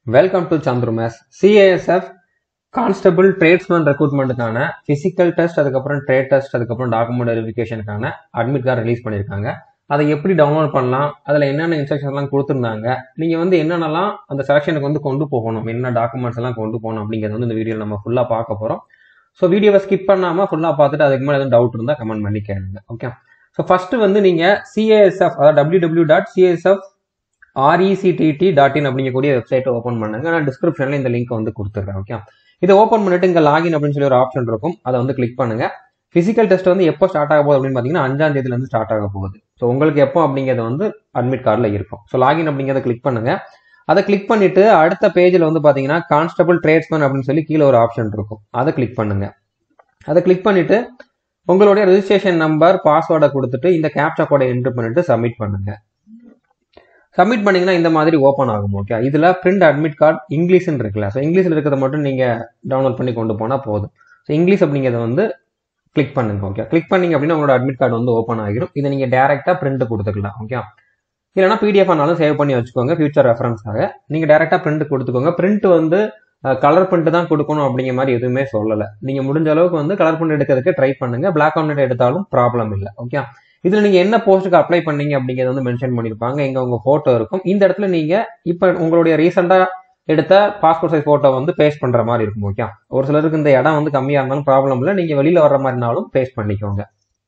welcome to சந்துருமேஸ் CASF constable tradesman ரெக்ரூட்மெண்ட்டுக்கான physical test அதுக்கப்புறம் ட்ரேட் டெஸ்ட் அதுக்கப்புறம் டாக்குமெண்ட் வெரிஃபிகேஷனுக்கான அட்மிட் கார்டு ரிலீஸ் பண்ணியிருக்காங்க அதை எப்படி டவுன்லோட் பண்ணலாம் அதில் என்னென்ன இன்ஸ்ட்ரக்ஷன்லாம் கொடுத்துருந்தாங்க நீங்கள் வந்து என்னென்னலாம் அந்த செலெக்ஷனுக்கு வந்து கொண்டு போகணும் என்ன டாக்குமெண்ட்ஸ் எல்லாம் கொண்டு போகணும் அப்படிங்கிறது வந்து இந்த வீடியோவில் நம்ம ஃபுல்லாக பார்க்க போகிறோம் ஸோ வீடியோவை ஸ்கிப் பண்ணாமல் ஃபுல்லாக பார்த்துட்டு அதுக்கு மேலே எதுவும் டவுட் இருந்தால் கமெண்ட் பண்ணி கேளுங்க ஓகே ஸோ ஃபஸ்ட்டு வந்து நீங்கள் சிஏஎஸ்எஃப் அதாவது W W dot CSF RECTT dot in அப்படிங்கக்கூடிய வெப்சைட்டை ஓப்பன் பண்ணுங்க நான் டிஸ்கிரிப்ஷனில் இந்த லிங்க் வந்து கொடுத்துட்றேன் ஓகே இதை ஓப்பன் பண்ணிட்டு இங்கே லாகின் அப்படின்னு சொல்லி ஒரு ஆப்ஷன் இருக்கும் அதை வந்து கிளிக் பண்ணுங்க ஃபிசிக்கல் டெஸ்ட் வந்து எப்போ ஸ்டார்ட் ஆக போகுது அப்படின்னு பார்த்தீங்கன்னா அஞ்சாம் தேதியிலேருந்து ஸ்டார்ட் ஆக போகுது ஸோ உங்களுக்கு எப்போ அப்படிங்கிறது வந்து அட்மிட் கார்டில் இருக்கும் ஸோ லாகின் அப்படிங்கிறத கிளிக் பண்ணுங்க அதை கிளிக் பண்ணிட்டு அடுத்த பேஜில் வந்து பார்த்தீங்கன்னா கான்ஸ்டபிள் ட்ரேட்ஸ்மேன் அப்படின்னு சொல்லி கீழே ஒரு ஆப்ஷன் இருக்கும் அதை கிளிக் பண்ணுங்க அதை கிளிக் பண்ணிட்டு உங்களுடைய ரெஜிஸ்ட்ரேஷன் நம்பர் பாஸ்வேர்டை கொடுத்துட்டு இந்த கேப்சா கோடை என்ட்ரு பண்ணிட்டு சப்மிட் பண்ணுங்க சப்மிட் பண்ணீங்கன்னா இந்த மாதிரி ஓப்பன் ஆகும் ஓகே இதில் பிரிண்ட் அட்மிட் கார்டு இங்கிலீஷ்னு இருக்குல்ல ஸோ இங்கிலீஷில் இருக்கிறத மட்டும் நீங்கள் டவுன்லோட் பண்ணி கொண்டு போனால் போதும் ஸோ இங்கிலீஷ் அப்படிங்கிறத வந்து கிளிக் பண்ணுங்க ஓகே கிளிக் பண்ணீங்க அப்படின்னா உங்களோட அட்மிட் கார்டு வந்து ஓப்பன் ஆகிடும் இதை நீங்கள் டேரெக்டாக பிரிண்ட் கொடுத்துக்கலாம் ஓகே இல்லைனா பிடிஎஃப் ஆனாலும் சேவ் பண்ணி வச்சுக்கோங்க ஃபியூச்சர் ரெஃபரன்ஸாக நீங்கள் டேரெக்டாக பிரிண்ட் கொடுத்துக்கோங்க பிரிண்ட் வந்து கலர் பிரிண்ட் தான் கொடுக்கணும் அப்படிங்கிற மாதிரி எதுவுமே சொல்லலை நீங்கள் முடிஞ்ச அளவுக்கு வந்து கலர் பிரிண்ட் எடுக்கிறதுக்கு ட்ரை பண்ணுங்க பிளாக் அண்ட் ஒயிட் எடுத்தாலும் ப்ராப்ளம் இல்லை ஓகே இதில் நீங்கள் என்ன போஸ்ட்டுக்கு அப்ளை பண்ணீங்க அப்படிங்கிறத வந்து மென்ஷன் பண்ணியிருப்பாங்க இங்கே உங்கள் ஃபோட்டோ இருக்கும் இந்த இடத்துல நீங்கள் இப்போ உங்களுடைய ரீசெண்டாக எடுத்த பாஸ்போர்ட் சைஸ் ஃபோட்டோ வந்து பேஸ்ட் பண்ணுற மாதிரி இருக்கும் ஓகே ஒரு சிலருக்கு இந்த இடம் வந்து கம்மியாக இருந்தாலும் ப்ராப்ளம் இல்லை நீங்கள் வெளியில் வர்ற மாதிரினாலும் பேஸ்ட் பண்ணிக்கோங்க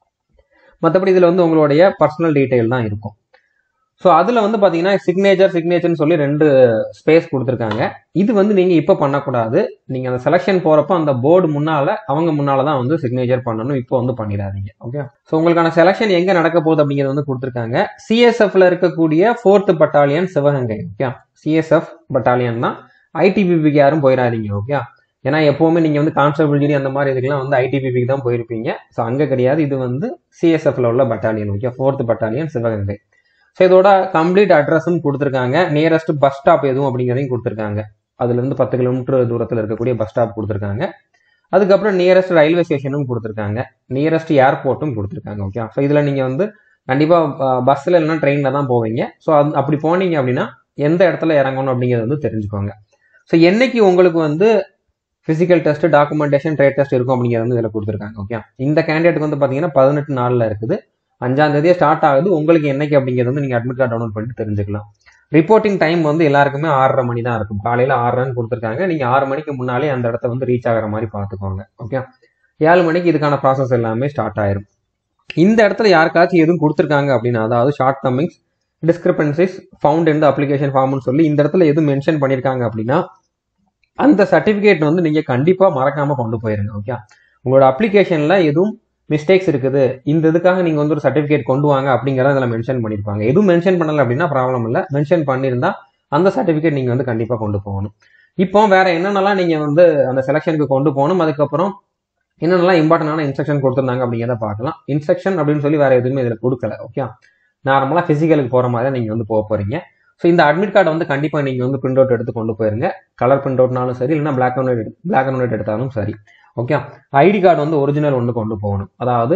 மற்றபடி இதில் வந்து உங்களுடைய பர்சனல் டீட்டெயில் தான் இருக்கும் ஸோ அதில் வந்து பார்த்தீங்கன்னா சிக்னேச்சர் சிக்னேச்சர்னு சொல்லி ரெண்டு ஸ்பேஸ் கொடுத்துருக்காங்க இது வந்து நீங்கள் இப்போ பண்ணக்கூடாது நீங்கள் அந்த செலெக்ஷன் போகிறப்போ அந்த போர்டு முன்னால் அவங்க முன்னால் தான் வந்து சிக்னேச்சர் பண்ணணும் இப்போ வந்து பண்ணிடாதீங்க ஓகே ஸோ உங்களுக்கான செலெக்ஷன் எங்கே நடக்க போகுது அப்படிங்கிறது வந்து கொடுத்துருக்காங்க சிஎஸ்எஃப்ல இருக்கக்கூடிய fourth battalion Sivaganga okay CSF battalion தான் ஐடிபிபிக்கு யாரும் போயிடாதீங்க ஓகே ஏன்னா எப்போவுமே நீங்கள் வந்து கான்ஸ்டபிள் ஜிடி அந்த மாதிரி இதுக்கெல்லாம் வந்து ஐடிபிபிக்கு தான் போயிருப்பீங்க ஸோ அங்கே கிடையாது இது வந்து சிஎஸ்எஃப்ல உள்ள battalion okay fourth battalion Sivaganga so இதோட கம்ப்ளீட் அட்ரஸும் கொடுத்துருக்காங்க நியரஸ்ட் பஸ் ஸ்டாப் எதுவும் அப்படிங்கிறதையும் கொடுத்துருக்காங்க அதுலேருந்து பத்து கிலோமீட்டர் தூரத்தில் இருக்கக்கூடிய பஸ் ஸ்டாப் கொடுத்துருக்காங்க அதுக்கப்புறம் நியரஸ்ட் ரயில்வே ஸ்டேஷனும் கொடுத்துருக்காங்க நியரஸ்ட் ஏர்போர்ட்டும் கொடுத்துருக்காங்க ஓகே ஸோ இதில் நீங்கள் வந்து கண்டிப்பாக பஸ்ஸில் இல்லைனா ட்ரெயினில் தான் போவீங்க ஸோ அது அப்படி போனீங்க அப்படின்னா எந்த இடத்துல இறங்கணும் அப்படிங்கிறத வந்து தெரிஞ்சுக்கோங்க ஸோ என்னைக்கு உங்களுக்கு வந்து physical test documentation trade test இருக்கும் அப்படிங்கிறது வந்து இதில் கொடுத்துருக்காங்க ஓகே இந்த கேண்டிடேட்டுக்கு வந்து பார்த்தீங்கன்னா பதினெட்டு நாளில் இருக்குது அஞ்சாம் தேதியே ஸ்டார்ட் ஆகுது உங்களுக்கு என்னைக்கு அப்படிங்கிறது வந்து நீங்கள் அட்மிட் கார்டு டவுன்லோட் பண்ணிட்டு தெரிஞ்சுக்கலாம் ரிப்போர்ட்டிங் டைம் வந்து எல்லாருக்குமே ஆறரை மணி தான் இருக்கும் காலையில் ஆறரைன்னு கொடுத்துருக்காங்க நீங்கள் ஆறு மணிக்கு முன்னாலே அந்த இடத்த வந்து ரீச் ஆகிற மாதிரி பார்த்துக்கோங்க ஓகே ஏழு மணிக்கு இதுக்கான ப்ராசஸ் எல்லாமே ஸ்டார்ட் ஆயிரும் இந்த இடத்துல யாருக்காச்சும் எதுவும் கொடுத்துருக்காங்க அப்படின்னா அதாவது ஷார்ட் கம்மிங்ஸ் டிஸ்கிரிபன்சிஸ் ஃபவுண்ட் இந்த அப்ளிகேஷன் ஃபார்ம்னு சொல்லி இந்த இடத்துல எதுவும் மென்ஷன் பண்ணியிருக்காங்க அப்படின்னா அந்த சர்டிஃபிகேட் வந்து நீங்கள் கண்டிப்பாக மறக்காமல் கொண்டு போயிருங்க ஓகே உங்களோட அப்ளிகேஷனில் எதுவும் மிஸ்டேக்ஸ் இருக்குது இந்த இதுக்காக நீங்கள் வந்து ஒரு சர்டிஃபிகேட் கொண்டு வாங்க அப்படிங்கிறத அதில் மென்ஷன் பண்ணியிருப்பாங்க எதுவும் மென்ஷன் பண்ணலை அப்படின்னா ப்ராப்ளம் இல்லை மென்ஷன் பண்ணியிருந்தா அந்த சர்டிஃபிகேட் நீங்கள் வந்து கண்டிப்பாக கொண்டு போகணும் இப்போ வேற என்னென்னலாம் நீங்கள் வந்து அந்த செலெக்ஷனுக்கு கொண்டு போகணும் அதுக்கப்புறம் என்னென்னலாம் இம்பார்ட்டண்டான இன்ஸ்ட்ரக்ஷன் கொடுத்துருந்தாங்க அப்படிங்கிறத பார்க்கலாம் இன்ஸ்ட்ரக்ஷன் அப்படின்னு சொல்லி வேற எதுவுமே இதில் கொடுக்கல ஓகே நார்மலாக ஃபிசிக்கலுக்கு போகிற மாதிரி தான் நீங்கள் வந்து போக போகிறீங்க ஸோ இந்த அட்மிட் கார்டை வந்து கண்டிப்பாக நீங்கள் வந்து பிரிண்ட் அவுட் எடுத்து கொண்டு போயிருங்க கலர் பிரிண்ட் அவுட்னாலும் சரி இல்லைனா black and white black and white எடுத்தாலும் சரி ஓகே ஐடி கார்டு வந்து ஒரிஜினல் ஒன்று கொண்டு போகணும் அதாவது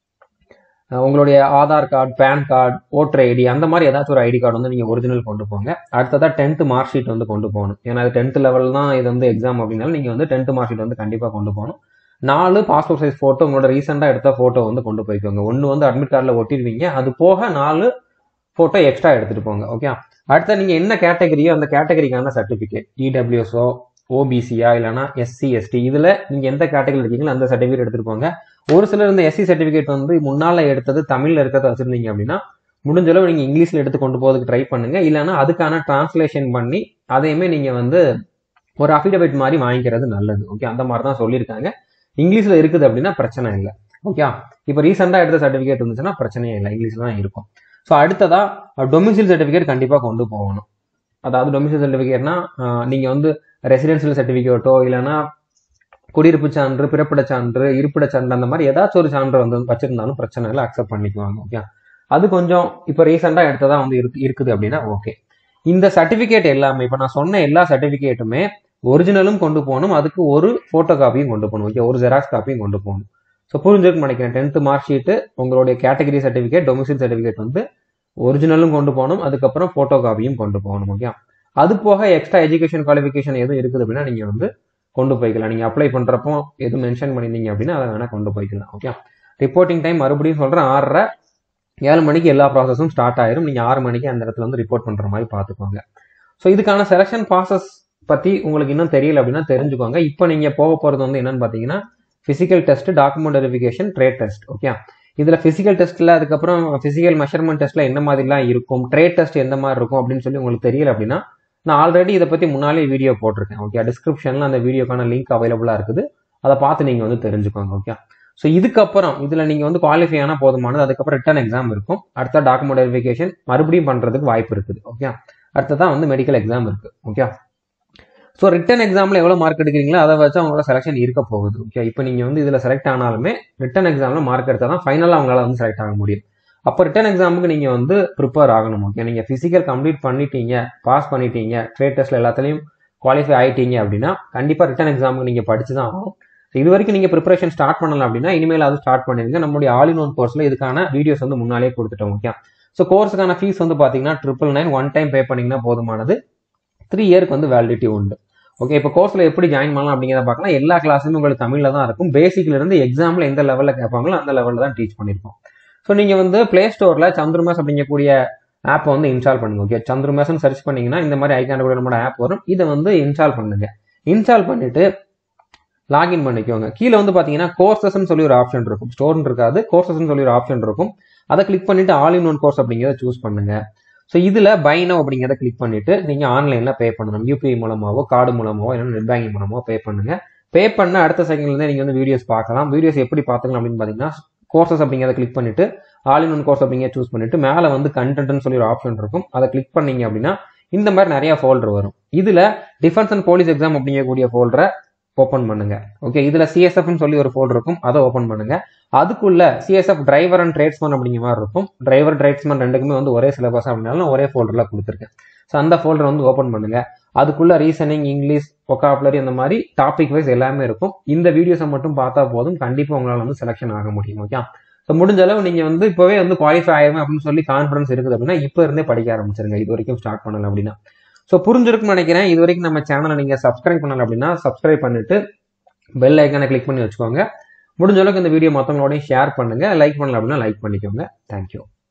உங்களுடைய Aadhaar card PAN card voter ID அந்த மாதிரி ஏதாச்சும் ஒரு ஐடி கார்டு வந்து நீங்கள் ஒரிஜினல் கொண்டு போங்க அடுத்ததாக டென்த்து மார்க் ஷீட் வந்து கொண்டு போகணும் ஏன்னா அது டென்த் லெவல் தான் இது வந்து எக்ஸாம் அப்படின்னாலும் நீங்கள் வந்து டென்த்து மார்க் ஷீட் வந்து கண்டிப்பாக கொண்டு போகணும் நாலு பாஸ்போர்ட் சைஸ் ஃபோட்டோ உங்களோட ரீசெண்டாக எடுத்த ஃபோட்டோ வந்து கொண்டு போய்க்கோங்க ஒன்று வந்து அட்மிட் கார்டில் ஒட்டிடுவீங்க அது போக நாலு ஃபோட்டோ எக்ஸ்ட்ரா எடுத்துகிட்டு போங்க ஓகே அடுத்த நீங்கள் என்ன கேட்டகரியோ அந்த கேட்டகரிக்கான சர்டிஃபிகேட் இடபிள்யூஎஸ்ஓ ஓபிசியா இல்லைனா எஸ்சி எஸ்டி இதில் நீங்கள் எந்த கேட்டகரி இருக்கீங்களோ அந்த சர்டிஃபிகேட் எடுத்துகிட்டு போங்க ஒரு சிலர் இந்த எஸ்சி சர்டிஃபிகேட் வந்து முன்னால் எடுத்தது தமிழில் இருக்கிறத வச்சுருந்தீங்க அப்படின்னா முடிஞ்ச அளவு நீங்கள் இங்கிலீஷில் எடுத்து கொண்டு போகிறதுக்கு ட்ரை பண்ணுங்க இல்லைனா அதுக்கான டிரான்ஸ்லேஷன் பண்ணி அதையுமே நீங்கள் வந்து ஒரு அஃபிடவிட் மாதிரி வாங்கிக்கிறது நல்லது ஓகே அந்த மாதிரி தான் சொல்லியிருக்காங்க இங்கிலீஷில் இருக்குது அப்படின்னா பிரச்சனை இல்லை ஓகே இப்போ ரீசெண்டாக எடுத்த சர்டிஃபிகேட் இருந்துச்சுன்னா பிரச்சனையே இல்லை இங்கிலீஷில் தான் இருக்கும் ஸோ அடுத்ததாக டொமிசில் சர்டிஃபிகேட் கண்டிப்பாக கொண்டு போகணும் அதாவது டொமிசில் சர்டிஃபிகேட்னா நீங்கள் வந்து ரெசிடென்சியல் சர்டிஃபிகேட்டோ இல்லைனா குடியிருப்பு சான்று பிறப்பிட சான்று இருப்பிட சான்று அந்த மாதிரி ஏதாச்சும் ஒரு சான்று வந்து வச்சிருந்தாலும் பிரச்சனை இல்லை அக்செப்ட் பண்ணிக்குவாங்க ஓகே அது கொஞ்சம் இப்போ ரீசெண்டாக எடுத்ததா வந்து இருக்கு இருக்குது அப்படின்னா ஓகே இந்த சர்டிஃபிகேட் எல்லாமே இப்போ நான் சொன்ன எல்லா சர்டிஃபிகேட்டுமே ஒரிஜினலும் கொண்டு போகணும் அதுக்கு ஒரு ஃபோட்டோ காப்பியும் கொண்டு போகணும் ஓகே ஒரு ஜெராக்ஸ் காப்பியும் கொண்டு போகணும் ஸோ புரிஞ்சுக்க நினைக்கிறேன் டென்த்து மார்க் ஷீட்டு உங்களுடைய கேட்டகரி சர்டிஃபிகேட் டொமிசில் சர்டிஃபிகேட் வந்து ஒரிஜினலும் கொண்டு போகணும் அதுக்கப்புறம் ஃபோட்டோ காப்பியும் கொண்டு போகணும் ஓகே அது போக எக்ஸ்ட்ரா எஜுகேஷன் குவாலிஃபிகேஷன் எதுவும் இருக்குது அப்படின்னா நீங்கள் வந்து கொண்டு போய்க்கலாம் நீங்கள் அப்ளை பண்ணுறப்போ எதுவும் மென்ஷன் பண்ணியிருந்தீங்க அப்படின்னா அதை வேணால் கொண்டு போய்க்கலாம் ஓகே ரிப்போர்ட்டிங் டைம் மறுபடியும் சொல்கிறேன் ஆறரை ஏழு மணிக்கு எல்லா ப்ராசஸும் ஸ்டார்ட் ஆயிரும் நீங்கள் ஆறு மணிக்கு அந்த இடத்துல வந்து ரிப்போர்ட் பண்ணுற மாதிரி பார்த்துக்கோங்க ஸோ இதுக்கான செலெக்ஷன் ப்ராசஸ் பற்றி உங்களுக்கு இன்னும் தெரியல அப்படின்னா தெரிஞ்சுக்கோங்க இப்போ நீங்கள் போக போகிறது வந்து என்னன்னு பார்த்தீங்கன்னா physical test document verification trade test okay இதில் ஃபிசிக்கல் டெஸ்ட்டில் அதுக்கப்புறம் ஃபிசிக்கல் மெஷர்மெண்ட் டெஸ்ட்டில் என்ன மாதிரிலாம் இருக்கும் ட்ரேட் டெஸ்ட் எந்த மாதிரி இருக்கும் அப்படின்னு சொல்லி உங்களுக்கு தெரியல அப்படின்னா நான் ஆல்ரெடி இதை பற்றி முன்னாலே வீடியோ போட்டிருக்கேன் ஓகே டிஸ்கிரிப்ஷனில் அந்த வீடியோக்கான லிங்க் அவைலபிளாக இருக்குது அதை பார்த்து நீங்கள் வந்து தெரிஞ்சுக்கோங்க ஓகே ஸோ இதுக்கப்புறம் இதில் நீங்கள் வந்து குவாலிஃபை ஆனால் போதுமானது அதுக்கப்புறம் ரிட்டன் எக்ஸாம் இருக்கும் அடுத்த டாக்குமெண்ட் வெரிஃபிகேஷன் மறுபடியும் பண்ணுறதுக்கு வாய்ப்பு இருக்குது ஓகே அடுத்ததான் வந்து மெடிக்கல் எக்ஸாம் இருக்குது ஓகே ஸோ ரிட்டன் எக்ஸாமில் எவ்வளோ மார்க் எடுக்கிறீங்களோ அதை வச்சு அவங்களோட செலெக்ஷன் இருக்க போகுது ஓகே இப்போ நீங்கள் வந்து இதில் செலக்ட் ஆனாலுமே ரிட்டன் எக்ஸாமில் மார்க் எடுத்தால் தான் ஃபைனலாக அவங்களால வந்து செலக்ட் ஆக முடியும் அப்போ ரிட்டன் எக்ஸாமுக்கு நீங்கள் வந்து ப்ரிப்பேர் ஆகணும் ஓகே நீங்கள் ஃபிசிக்கல் கம்ப்ளீட் பண்ணிட்டீங்க பாஸ் பண்ணிட்டீங்க ட்ரேட் டெஸ்ட்டில் எல்லாத்துலேயும் குவாலிஃபை ஆகிட்டீங்க அப்படின்னா கண்டிப்பாக ரிட்டன் எக்ஸாமுக்கு நீங்கள் படிச்சு தான் ஆகணும் இது வரைக்கும் நீங்கள் ப்ரிப்பரேஷன் ஸ்டார்ட் பண்ணலாம் அப்படின்னா இனிமேல் அது ஸ்டார்ட் பண்ணிடுங்க நம்மளுடைய ஆல் இன் ஒன் கோர்ஸில் இதுக்கான வீடியோஸ் வந்து முன்னாலே கொடுத்துட்டோம் ஓகே ஸோ கோர்ஸுக்கான ஃபீஸ் வந்து பார்த்தீங்கன்னா triple nine one time pay பண்ணிங்கன்னா போதுமானது த்ரீ இயருக்கு வந்து வேலிடிட்டி உண்டு ஓகே இப்போ கோர்ஸில் எப்படி ஜாயின் பண்ணலாம் அப்படிங்கிறத பார்க்கலாம் எல்லா கிளாஸுமே உங்களுக்கு தமிழில் தான் இருக்கும் பேசிக்ல இருந்து எக்ஸாமில் எந்த லெவலில் கேட்பாங்களோ அந்த லெவலில் தான் டீச் பண்ணியிருக்கோம் ஸோ நீங்கள் வந்து ப்ளே ஸ்டோரில் சந்துருமேஸ் அப்படிங்கக்கூடிய ஆப்பை வந்து இன்ஸ்டால் பண்ணுங்க ஓகே சந்துருமேஸ்னு சர்ச் பண்ணீங்கன்னா இந்த மாதிரி ஐக்கான கூட நம்மளோட ஆப் வரும் இதை வந்து இன்ஸ்டால் பண்ணுங்க இன்ஸ்டால் பண்ணிட்டு லாகின் பண்ணிக்கோங்க கீழே வந்து பார்த்தீங்கன்னா கோர்சஸ்ன்னு சொல்லி ஒரு ஆப்ஷன் இருக்கும் ஸ்டோர்னு இருக்காது கோர்சஸ்ன்னு சொல்லி ஒரு ஆப்ஷன் இருக்கும் அதை கிளிக் பண்ணிட்டு ஆல் இன் ஒன் கோர்ஸ் அப்படிங்கிறத சூஸ் பண்ணுங்க ஸோ இதில் பைனோ அப்படிங்கிறத கிளிக் பண்ணிட்டு நீங்கள் ஆன்லைனில் பே பண்ணணும் யூபிஐ மூலமாவோ கார்டு மூலமாவோ இல்லைன்னா நெட் பேங்கிங் மூலமாவோ பே பண்ணுங்க பே பண்ண அடுத்த செகண்ட்லேருந்து நீங்கள் வந்து வீடியோஸ் பார்க்கலாம் வீடியோஸ் எப்படி பார்த்துக்கலாம் அப்படின்னு பார்த்தீங்கன்னா கோர்சஸ் அப்படிங்கிறத கிளிக் பண்ணிட்டு ஆல் இன் ஒன் கோர்ஸ் அப்படிங்கிற சூஸ் பண்ணிட்டு மேலே வந்து கண்டென்ட்னு சொல்லி ஒரு ஆப்ஷன் இருக்கும் அதை கிளிக் பண்ணீங்க அப்படின்னா இந்த மாதிரி நிறைய ஃபோல்டர் வரும் இதில் டிஃபென்ஸ் அண்ட் போலீஸ் எக்ஸாம் அப்படிங்கக்கூடிய ஃபோல்டரை ஓப்பன் பண்ணுங்க ஓகே இதுல சிஎஸ்எஃப்னு சொல்லி ஒரு ஃபோல்டர் இருக்கும் அதை ஓப்பன் பண்ணுங்க அதுக்குள்ள சிஎஸ்எஃப் டிரைவர் அண்ட் ட்ரேட்ஸ்மேன் அப்படிங்கிற மாதிரி இருக்கும் டிரைவர் ட்ரேட்ஸ்மேன் ரெண்டுக்குமே வந்து ஒரே சிலபஸ் அப்படின்னாலும் ஒரே ஃபோல்டர்ல கொடுத்துருக்கேன் ஸோ அந்த ஃபோல்டர் வந்து ஓப்பன் பண்ணுங்க அதுக்குள்ள ரீசனிங் இங்கிலீஷ் ஒக்காபுலரி அந்த மாதிரி டாபிக் வைஸ் எல்லாமே இருக்கும் இந்த வீடியோஸை மட்டும் பார்த்தா போதும் கண்டிப்பாக உங்களால் வந்து செலெக்ஷன் ஆக முடியும் ஓகே ஸோ முடிஞ்ச அளவு நீங்கள் வந்து இப்போவே வந்து குவாலிஃபை ஆயிருமே அப்படின்னு சொல்லி கான்ஃபிடன்ஸ் இருக்குது அப்படின்னா இப்போ இருந்தே படிக்க ஆரம்பிச்சிருங்க இது வரைக்கும் ஸ்டார்ட் பண்ணல அப்படின்னா ஸோ புரிஞ்சிருக்கும்னு நினைக்கிறேன் இது வரைக்கும் நம்ம சேனலை நீங்கள் சப்ஸ்கிரைப் பண்ணல அப்படின்னா சப்ஸ்கிரைப் பண்ணிட்டு பெல் ஐக்கானை கிளிக் பண்ணி வச்சுக்கோங்க முடிஞ்ச அளவுக்கு இந்த வீடியோ மற்றவங்களோடையும் ஷேர் பண்ணுங்க லைக் பண்ணல அப்படின்னா லைக் பண்ணிக்கோங்க தேங்க்யூ